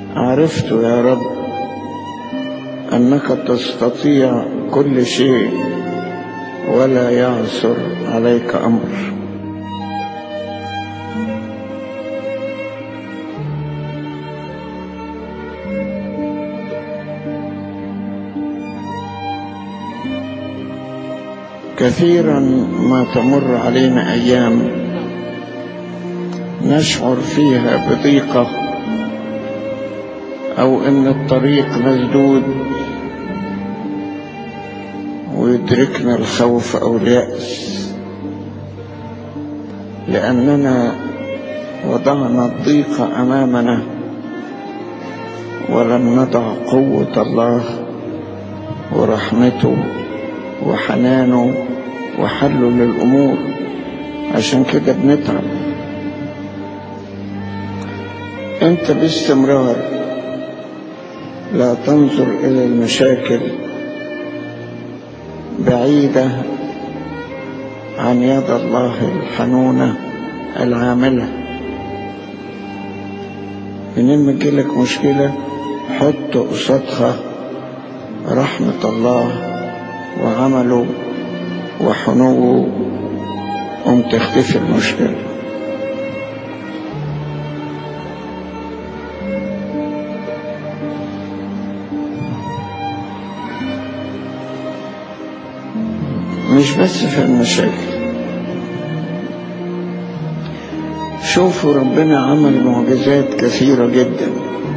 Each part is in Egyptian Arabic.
عرفت يا رب أنك تستطيع كل شيء ولا يعثر عليك أمر كثيرا ما تمر علينا أيام نشعر فيها بضيقة أو إن الطريق مسدود ويدركنا الخوف أو اليأس لأننا وضعنا الضيق أمامنا ولم نضع قوة الله ورحمته وحنانه وحله للأمور عشان كده بنتعب انت باستمرار لا تنظر إلى المشاكل بعيدة عن يد الله الحنونة العاملة منين ما تجيلك مشكلة حط قصادها رحمة الله وعمله وحنوه قم تختفي المشكلة مش بس في المشاكل شوفوا ربنا عمل معجزات كثيرة جدا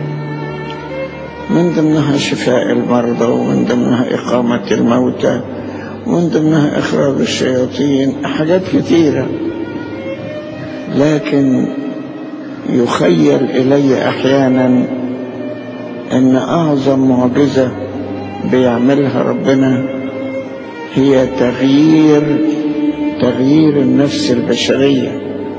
من ضمنها شفاء المرضى ومن ضمنها إقامة الموتى ومن ضمنها إخراج الشياطين حاجات كثيرة لكن يخيل إلي أحيانا أن أعظم معجزة بيعملها ربنا هي تغيير تغيير النفس البشرية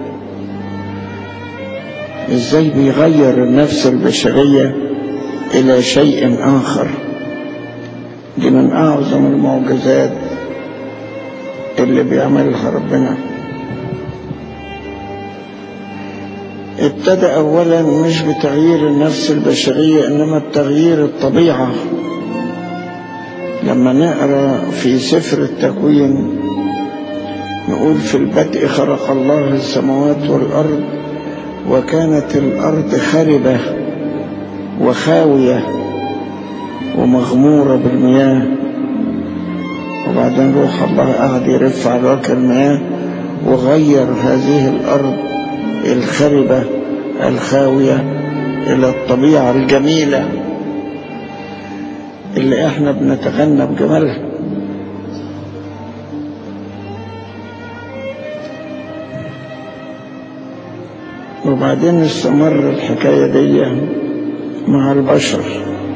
ازاي بيغير النفس البشرية الى شيء اخر دي من اعظم المعجزات اللي بيعملها ربنا ابتدأ اولا مش بتغيير النفس البشرية انما بتغيير الطبيعة لما نقرا في سفر التكوين نقول في البدء خلق الله السماوات والارض وكانت الارض خربه وخاويه ومغموره بالمياه وبعدين روح الله قعد يرف على وجه المياه وغير هذه الارض الخربه الخاويه الى الطبيعه الجميله اللي احنا بنتغنى بجمالها وبعدين استمر الحكاية دي مع البشر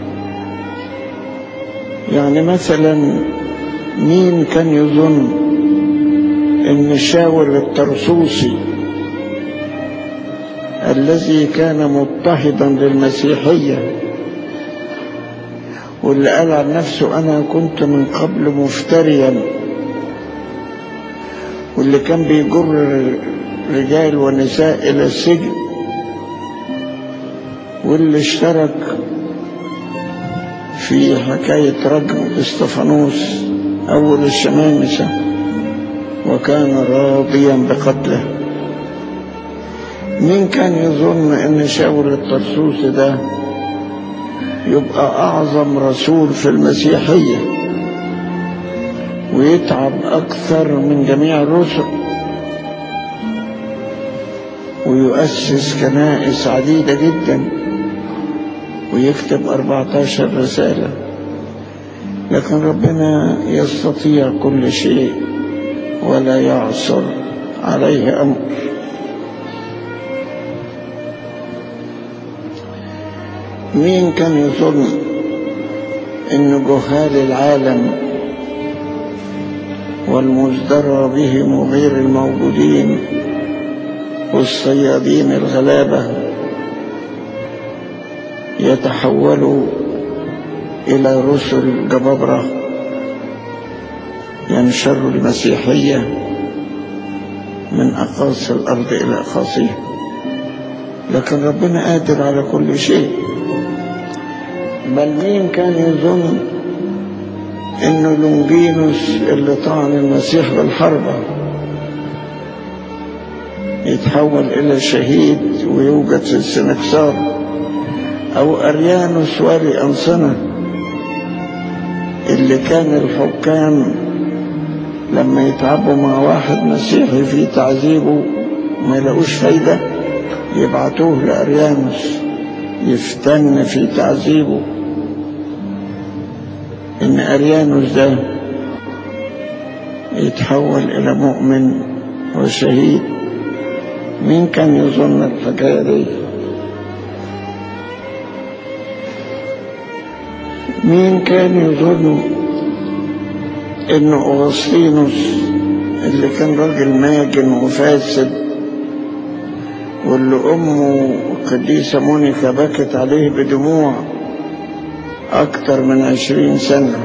يعني مثلا مين كان يظن ان شاور الترسوسي الذي كان مضطهدا للمسيحيه واللي قال عن نفسه أنا كنت من قبل مفتريا واللي كان بيجر رجال ونساء إلى السجن واللي اشترك في حكاية رجم استفانوس أول الشمامسة وكان راضيا بقتله مين كان يظن ان شاور الطرسوس ده يبقى أعظم رسول في المسيحية ويتعب أكثر من جميع الرسل ويؤسس كنائس عديدة جدا ويكتب 14 رسالة لكن ربنا يستطيع كل شيء ولا يعصر عليه أمر مين كان يظن ان جهال العالم والمزدرى بهم وغير الموجودين والصيادين الغلابة يتحولوا إلى رسل جبابرة ينشروا المسيحية من أقاصي الأرض إلى أقاصيها لكن ربنا قادر على كل شيء بل مين كان يظن انه لونجينوس اللي طعن المسيح بالحربة يتحول الى شهيد ويوجد في السنكسار او اريانوس والي انصنة اللي كان الحكام لما يتعبوا مع واحد مسيحي في تعذيبه ما يلاقوش فايدة يبعتوه لأريانوس يفتن في تعذيبه إن أريانوس ده يتحول إلى مؤمن وشهيد مين كان يظن الحكاية دي مين كان يظن إن أغسطينوس اللي كان راجل ماجن وفاسد واللي أمه القديسة مونيكا بكت عليه بدموع أكثر من عشرين سنة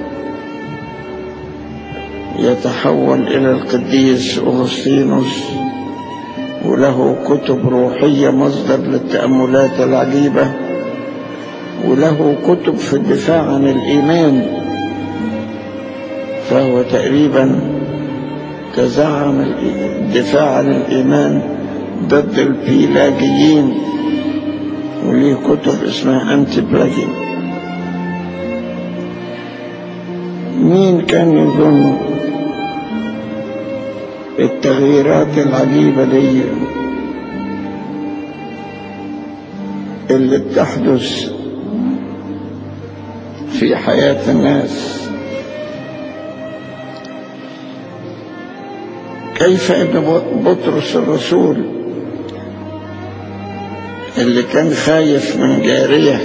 يتحول إلى القديس أغسطينوس وله كتب روحية مصدر للتأملات العجيبة وله كتب في الدفاع عن الإيمان فهو تقريبا تزعم الدفاع عن الإيمان ضد البيلاجيين وليه كتب اسمها أنتي بلاجين مين كان يظن التغييرات العجيبة دي اللي بتحدث في حياة الناس كيف ان بطرس الرسول اللي كان خايف من جارية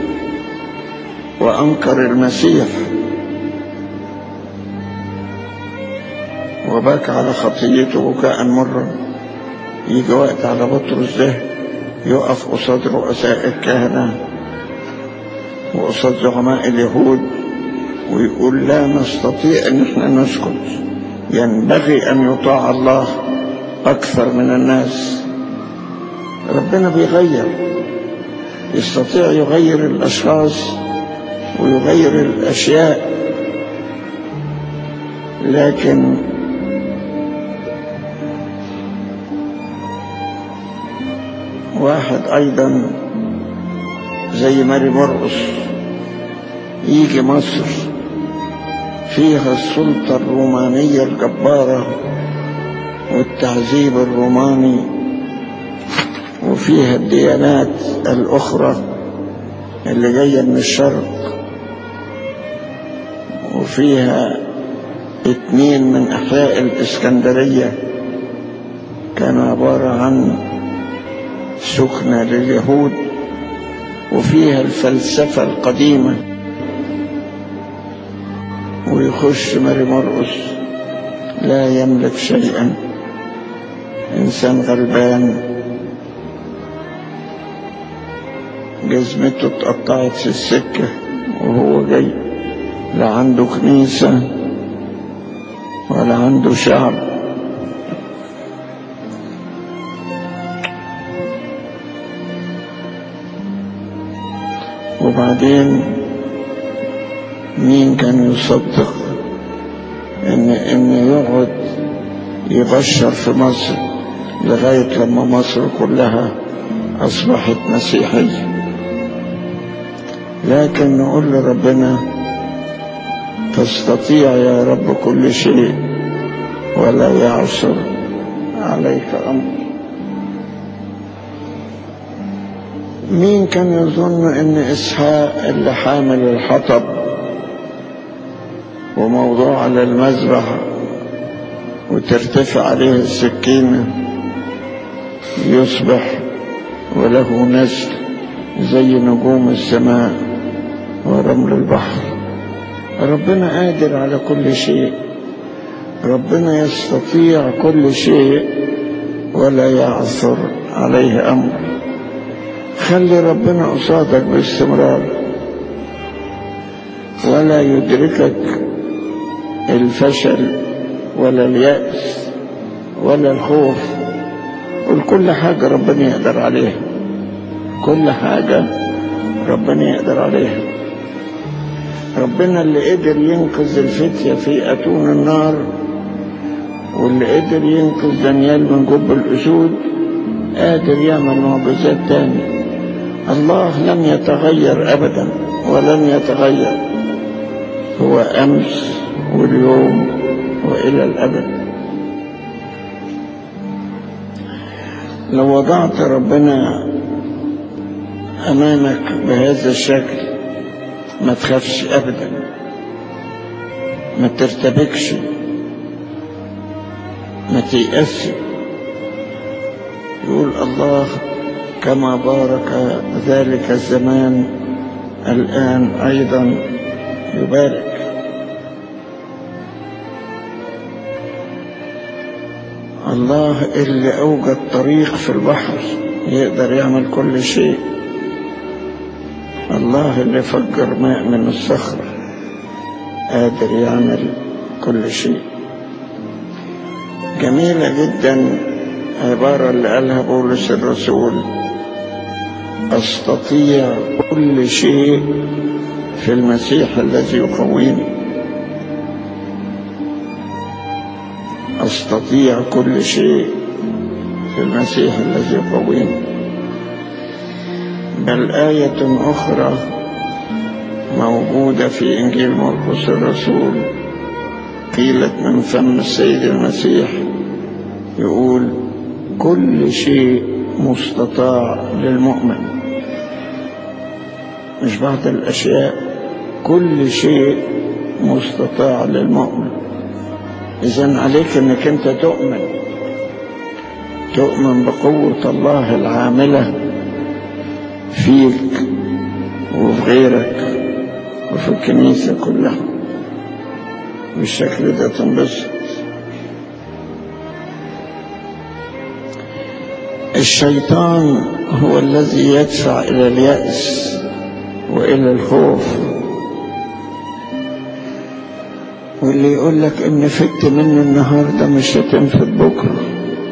وأنكر المسيح وبكى على خطيته بكاء مرا يجي وقت على بطرس ده يقف قصاد رؤساء الكهنة وقصاد زعماء اليهود ويقول لا نستطيع ان احنا نسكت ينبغي ان يطاع الله اكثر من الناس ربنا بيغير يستطيع يغير الاشخاص ويغير الاشياء لكن واحد ايضا زي ماري مرقس يجي مصر فيها السلطة الرومانية الجبارة والتعذيب الروماني وفيها الديانات الأخرى اللي جاية من الشرق وفيها اتنين من أحياء الإسكندرية كانوا عبارة عن سكنة لليهود وفيها الفلسفة القديمة ويخش ماري مرقس لا يملك شيئا إنسان غلبان جزمته اتقطعت في السكة وهو جاي لا عنده كنيسة ولا عنده شعب وبعدين مين كان يصدق ان ان يقعد يبشر في مصر لغاية لما مصر كلها اصبحت مسيحية لكن نقول لربنا تستطيع يا رب كل شيء ولا يعصر عليك امر مين كان يظن ان اسحاق اللي حامل الحطب وموضوع على المذبح وترتفع عليه السكينة يصبح وله نسل زي نجوم السماء ورمل البحر ربنا قادر على كل شيء ربنا يستطيع كل شيء ولا يعثر عليه أمر خلي ربنا قصادك باستمرار ولا يدركك الفشل ولا اليأس ولا الخوف قل كل حاجة ربنا يقدر عليها كل حاجة ربنا يقدر عليها ربنا اللي قدر ينقذ الفتية في أتون النار واللي قدر ينقذ دانيال من جب الأسود قادر يعمل معجزات تاني الله لم يتغير أبدا ولن يتغير هو أمس واليوم وإلى الأبد لو وضعت ربنا أمامك بهذا الشكل ما تخافش أبدا ما ترتبكش ما تيأس يقول الله كما بارك ذلك الزمان الآن أيضا يبارك الله اللي أوجد طريق في البحر يقدر يعمل كل شيء الله اللي فجر ماء من الصخر قادر يعمل كل شيء جميلة جدا عبارة اللي قالها بولس الرسول أستطيع كل شيء في المسيح الذي يقويني أستطيع كل شيء في المسيح الذي يقويني بل آية أخرى موجودة في إنجيل مرقس الرسول قيلت من فم السيد المسيح يقول كل شيء مستطاع للمؤمن مش بعض الأشياء كل شيء مستطاع للمؤمن إذا عليك أنك أنت تؤمن تؤمن بقوة الله العاملة فيك وفي غيرك وفي الكنيسة كلها بالشكل ده تنبسط الشيطان هو الذي يدفع إلى اليأس وإلى الخوف واللي يقول لك إن فت مني النهاردة مش هتنفد بكرة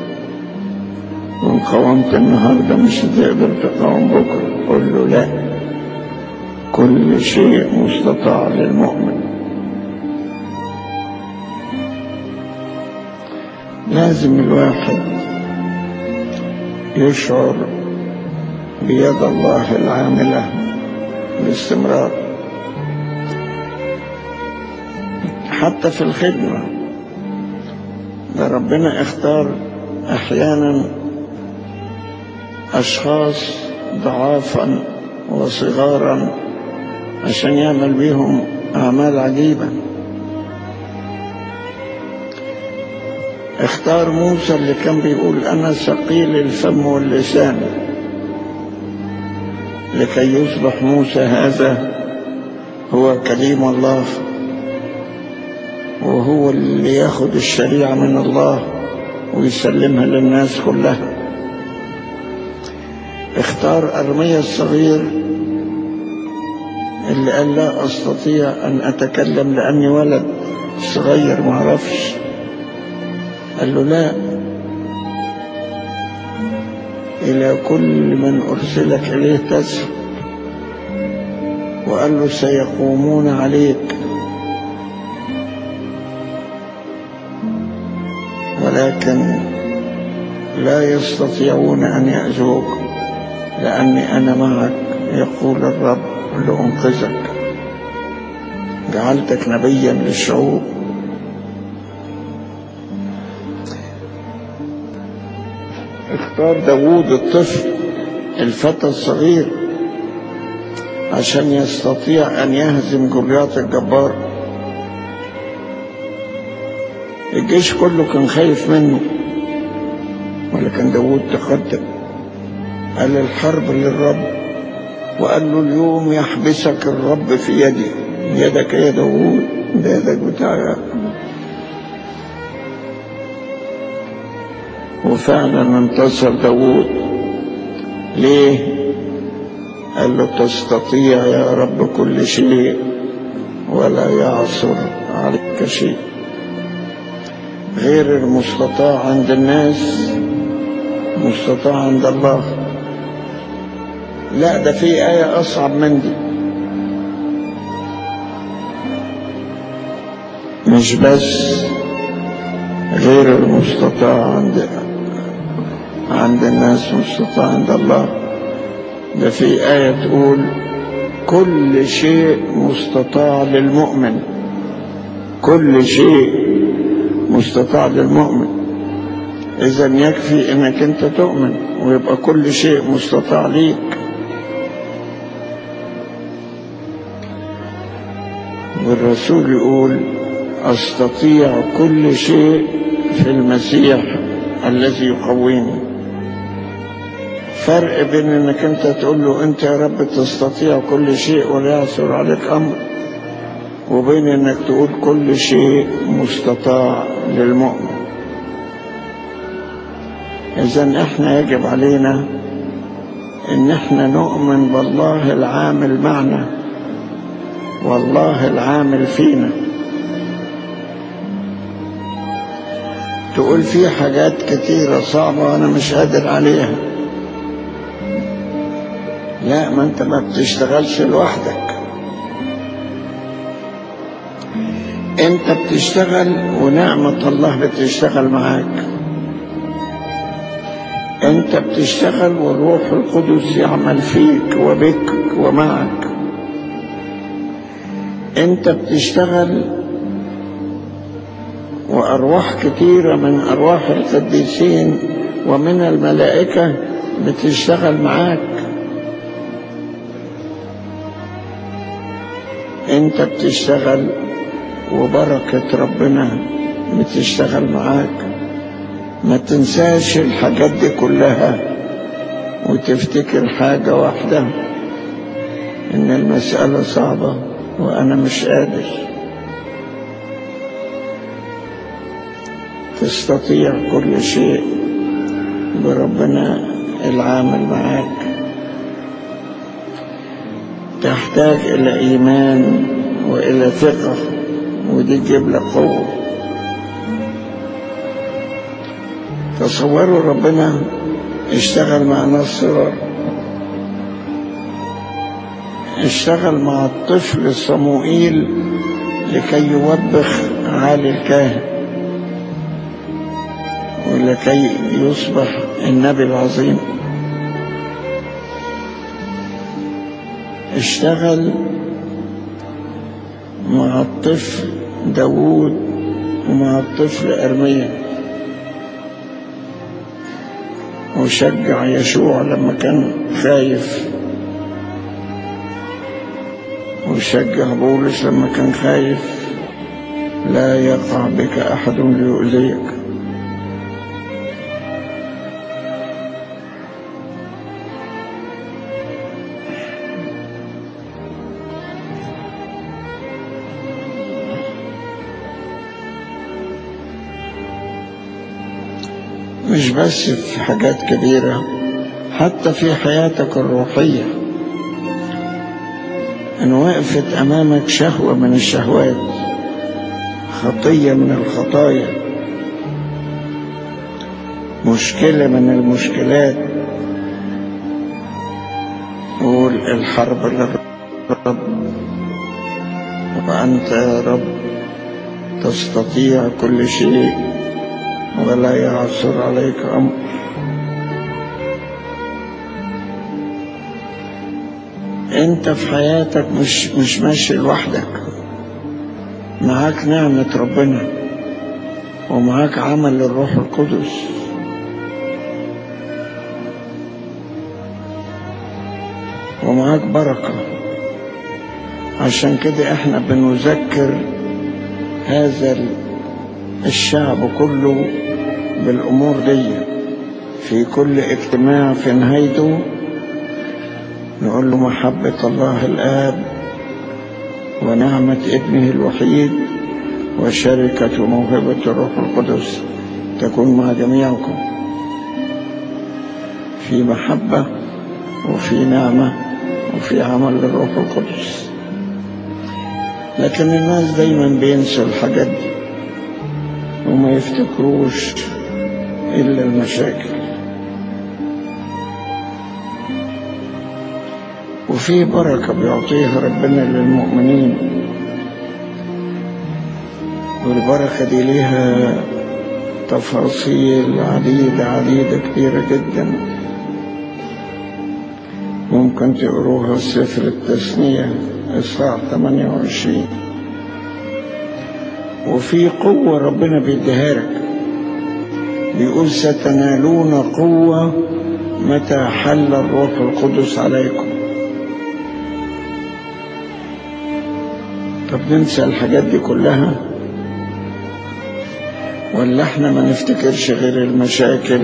وإن قاومت النهاردة مش هتقدر تقاوم بكرة قول له لا كل شيء مستطاع للمؤمن لازم الواحد يشعر بيد الله العاملة باستمرار حتى في الخدمة ده ربنا اختار احيانا اشخاص ضعافا وصغارا عشان يعمل بيهم اعمال عجيبه اختار موسى اللي كان بيقول انا ثقيل الفم واللسان لكي يصبح موسى هذا هو كليم الله وهو اللي ياخد الشريعة من الله ويسلمها للناس كلها اختار أرميا الصغير اللي قال لا أستطيع أن أتكلم لأني ولد صغير معرفش قال له لا إلى كل من أرسلك إليه تذهب وقال له سيقومون عليك ولكن لا يستطيعون أن يأذوك لأني أنا معك يقول الرب لأنقذك جعلتك نبيا للشعوب اختار داوود الطفل الفتى الصغير عشان يستطيع أن يهزم جوليات الجبار الجيش كله كان خايف منه ولكن داوود تقدم قال الحرب للرب وقال له اليوم يحبسك الرب في يدي يدك يا داوود ده يدك بتاع وفعلا انتصر داوود ليه قال له تستطيع يا رب كل شيء ولا يعصر عليك شيء غير المستطاع عند الناس مستطاع عند الله لا ده في آية أصعب من دي مش بس غير المستطاع عند عند الناس مستطاع عند الله ده في آية تقول كل شيء مستطاع للمؤمن كل شيء مستطاع للمؤمن إذا يكفي إنك أنت تؤمن ويبقى كل شيء مستطاع ليك والرسول يقول أستطيع كل شيء في المسيح الذي يقويني فرق بين انك انت تقول له انت يا رب تستطيع كل شيء ولا يعثر عليك امر وبين انك تقول كل شيء مستطاع للمؤمن اذا احنا يجب علينا ان احنا نؤمن بالله العامل معنا والله العامل فينا تقول في حاجات كتيرة صعبة وأنا مش قادر عليها لا ما أنت ما بتشتغلش لوحدك أنت بتشتغل ونعمة الله بتشتغل معاك أنت بتشتغل والروح القدس يعمل فيك وبك ومعك أنت بتشتغل وأرواح كثيرة من أرواح القديسين ومن الملائكة بتشتغل معاك أنت بتشتغل وبركة ربنا بتشتغل معاك ما تنساش الحاجات دي كلها وتفتكر حاجة واحدة إن المسألة صعبة وأنا مش قادر تستطيع كل شيء بربنا العامل معاك تحتاج إلى إيمان وإلى ثقة ودي تجيب لك قوة تصوروا ربنا اشتغل مع نصر اشتغل مع الطفل صموئيل لكي يوبخ عالي الكاهن ولكي يصبح النبي العظيم اشتغل مع الطفل داوود ومع الطفل أرميا وشجع يشوع لما كان خايف وشجع بولس لما كان خايف لا يقع بك أحد ليؤذيك مش بس في حاجات كبيرة حتى في حياتك الروحية إن وقفت أمامك شهوة من الشهوات خطية من الخطايا مشكلة من المشكلات قول الحرب للرب وأنت يا رب تستطيع كل شيء ولا يعثر عليك أمر انت في حياتك مش مش ماشي لوحدك معاك نعمة ربنا ومعاك عمل للروح القدس ومعاك بركة عشان كده احنا بنذكر هذا الشعب كله بالأمور دي في كل اجتماع في نهايته نقول له محبة الله الآب ونعمة ابنه الوحيد وشركة موهبة الروح القدس تكون مع جميعكم في محبة وفي نعمة وفي عمل للروح القدس لكن الناس دايما بينسوا الحاجات دي وما يفتكروش إلا المشاكل وفي بركة بيعطيها ربنا للمؤمنين والبركة دي ليها تفاصيل عديدة عديدة كتيرة جدا ممكن تقروها في سفر التثنية إصحاح 28 وفي قوة ربنا بيديها لك بيقول ستنالون قوة متى حل الروح القدس عليكم طب ننسى الحاجات دي كلها ولا احنا ما نفتكرش غير المشاكل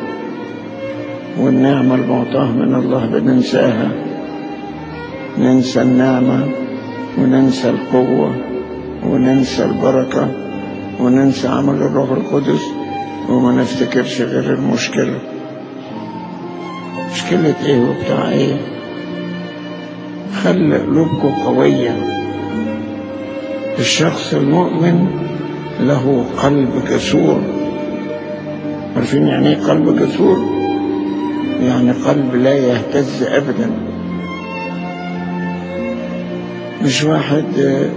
والنعمة المعطاة من الله بننساها ننسى النعمة وننسى القوة وننسى البركة وننسى عمل الروح القدس وما نفتكرش غير المشكلة مشكلة ايه وبتاع ايه خلي قلوبكم قوية الشخص المؤمن له قلب جسور عارفين يعني ايه قلب جسور يعني قلب لا يهتز ابدا مش واحد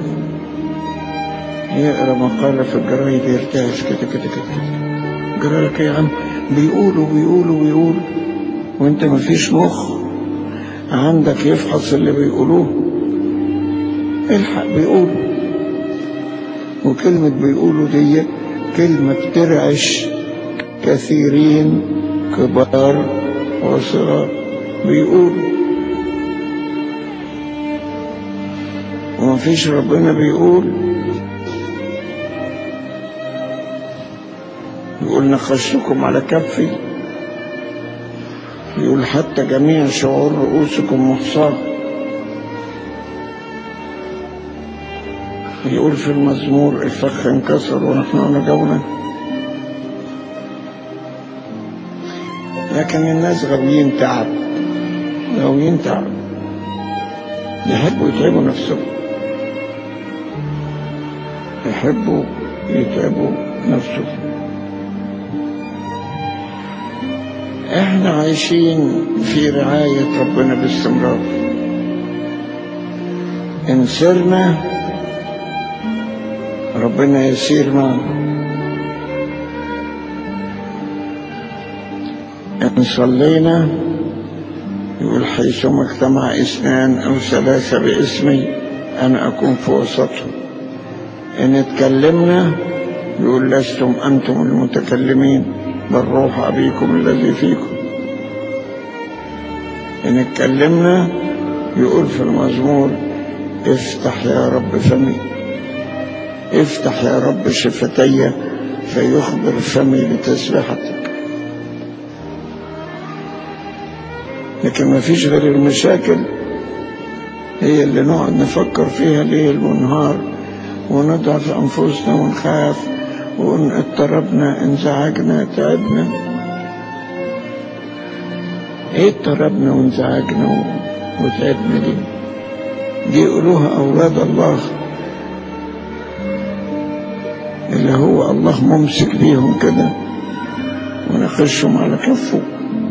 يقرا مقاله في الجرايد يرتعش كده كده كده كده جرالك يا عم بيقولوا بيقولوا بيقولوا وانت مفيش مخ عندك يفحص اللي بيقولوه الحق بيقولوا وكلمة بيقولوا دي كلمة بترعش كثيرين كبار وصغار بيقولوا ومفيش ربنا بيقول يقول نخشكم على كفي يقول حتى جميع شعور رؤوسكم محصاه يقول في المزمور الفخ انكسر ونحن نجونا لكن الناس غاويين تعب غاويين تعب يحبوا يتعبوا نفسهم يحبوا يتعبوا نفسهم احنا عايشين في رعاية ربنا باستمرار ان سرنا ربنا يسير معنا إن صلينا يقول حيثما اجتمع اثنان أو ثلاثة باسمي أنا أكون في وسطهم إن اتكلمنا يقول لستم أنتم المتكلمين بل روح أبيكم الذي فيكم إن اتكلمنا يقول في المزمور افتح يا رب فمي افتح يا رب شفتي فيخبر فمي بتسبيحتك لكن ما فيش غير المشاكل هي اللي نقعد نفكر فيها ليل ونهار ونضعف أنفسنا ونخاف وإن اضطربنا انزعجنا تعبنا ايه اضطربنا وانزعجنا وتعبنا دي دي يقولوها أولاد الله اللي هو الله ممسك بيهم كده ونخشهم على كفه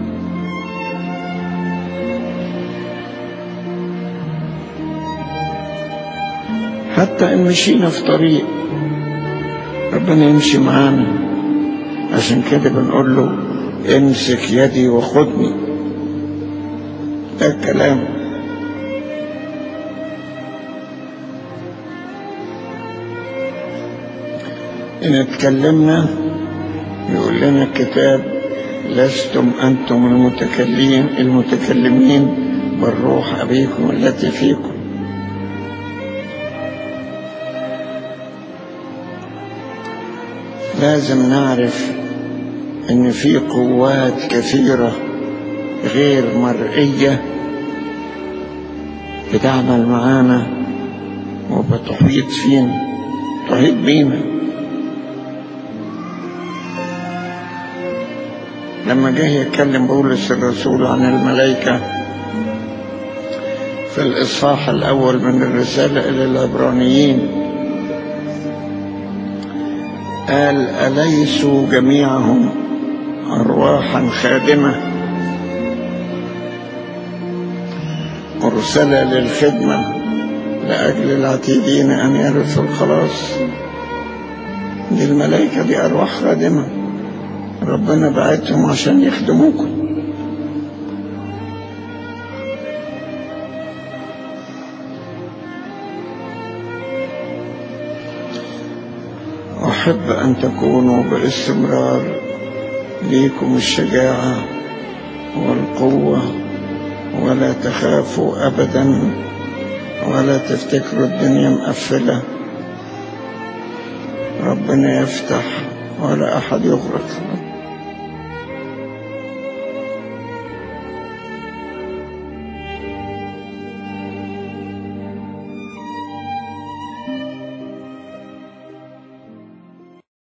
حتى ان مشينا في طريق ربنا يمشي معانا عشان كده بنقول له امسك يدي وخدني ده الكلام إن اتكلمنا يقول لنا الكتاب لستم أنتم المتكلمين المتكلمين بالروح أبيكم التي فيكم لازم نعرف ان في قوات كثيرة غير مرئية بتعمل معانا وبتحيط فينا تحيط بينا لما جه يتكلم بولس الرسول عن الملائكة في الإصحاح الأول من الرسالة إلى العبرانيين قال أليسوا جميعهم أرواحا خادمة مرسلة للخدمة لأجل العتيدين أن يرثوا الخلاص دي الملائكة دي أرواح خادمة ربنا بعتهم عشان يخدموكم أحب أن تكونوا باستمرار ليكم الشجاعة والقوة ولا تخافوا أبدا ولا تفتكروا الدنيا مقفلة ربنا يفتح ولا أحد يغرق